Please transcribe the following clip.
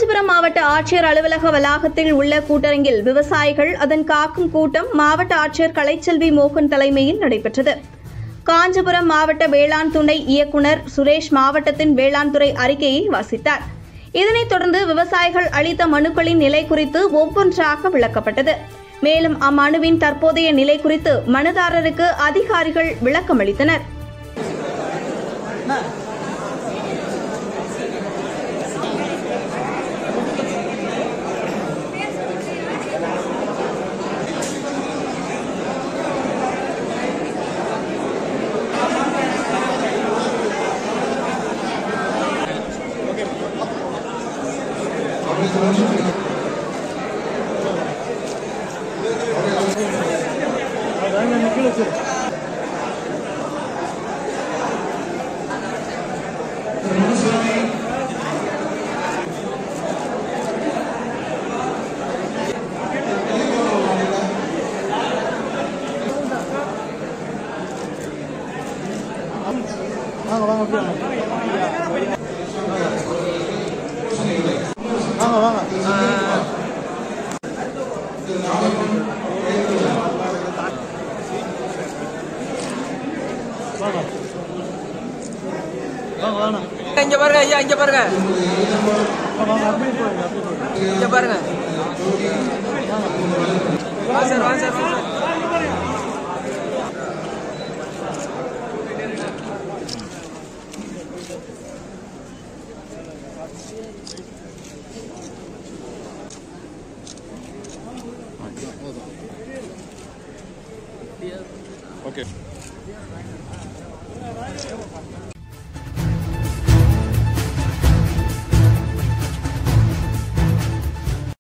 காஞ்சிபுரம் மாவட்ட ஆட்சியர் அலுவலக வளாகத்தில் உள்ள கூட்டரங்கில் விவசாயிகள் அதன் காக்கும் கூட்டம் மாவட்ட ஆட்சியர் கலைச்செல்வி மோகன் தலைமையில் நடைபெற்றது காஞ்சிபுரம் மாவட்ட வேளாண் துணை இயக்குனர் சுரேஷ் மாவட்டத்தின் வேளாண் துறை அறிக்கையை வாசித்தார் இதனைத் தொடர்ந்து விவசாயிகள் அளித்த மனுக்களின் நிலை குறித்து ஒவ்வொன்றாக விளக்கப்பட்டது மேலும் அம்மனுவின் தற்போதைய நிலை குறித்து மனுதாரருக்கு அதிகாரிகள் விளக்கமளித்தனர் வாங்க வாங்க அப்படியே வாங்க. வாங்க வாங்க வாங்க வாங்க வாங்க இங்க பாருங்க ஐயா இங்க பாருங்க வாங்க வாங்க அப்படியே போடுங்க அப்படியே போடுங்க இங்க பாருங்க வா சார் வா சார் வா சார்